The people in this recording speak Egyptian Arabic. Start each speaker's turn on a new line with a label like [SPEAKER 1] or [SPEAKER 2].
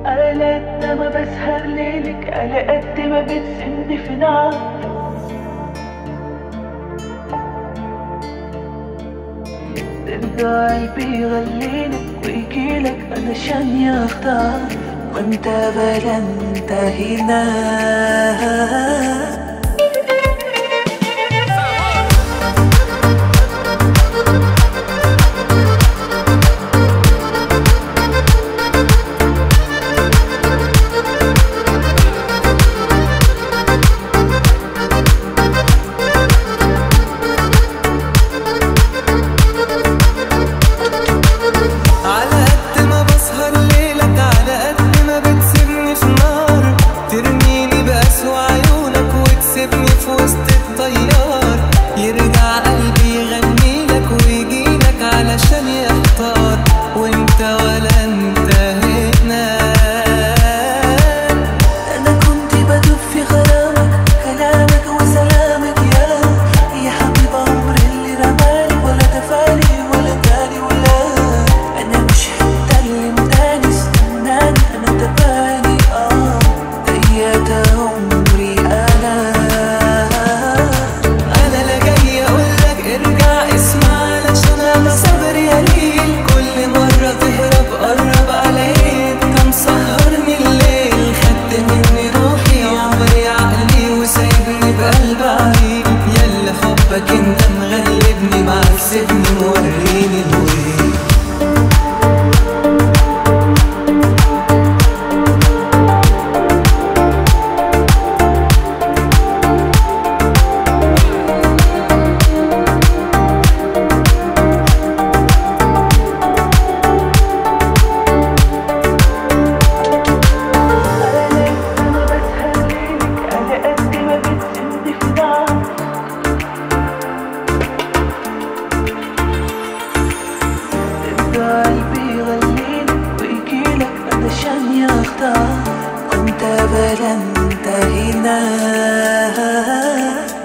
[SPEAKER 1] على قد ما بسهر ليلك على قد ما بتسني في نار ترجع قلبي يغليلك ويجيلك علشان يختار وانت بلا انت هنا
[SPEAKER 2] على قد ما بسهر ليلك على قد ما بتسيبني في نار ترميني بأسوأ عيونك وتسيبني في وسط الطيار يرجع قلبي يغني لك ويجيلك علشان يحتار وانت ولا انت هنا
[SPEAKER 1] انا كنت بدوب في غرامك كلامك وسلامك يا يا حبيب عمري اللي رماني ولا دفاني ولا داني ولا انا مش هتكلم تاني استناني انا تباني اه ضيعت عمري انا
[SPEAKER 2] انا لا جاي اقولك ارجع اسمع علشان انا صبري قليل كل مرة تهرب قرب عليك كم سهرني الليل خدت مني روحي عمري عقلي وسايبني بقلب عريق يلا حبك انت مغلبني معاك سيبني موريني الويل
[SPEAKER 1] على قد ما بسهر ليلك على قد ما بتسني في نار ترجع قلبي يغليلك ويجيلك علشان يختار وانت بلا انت هنا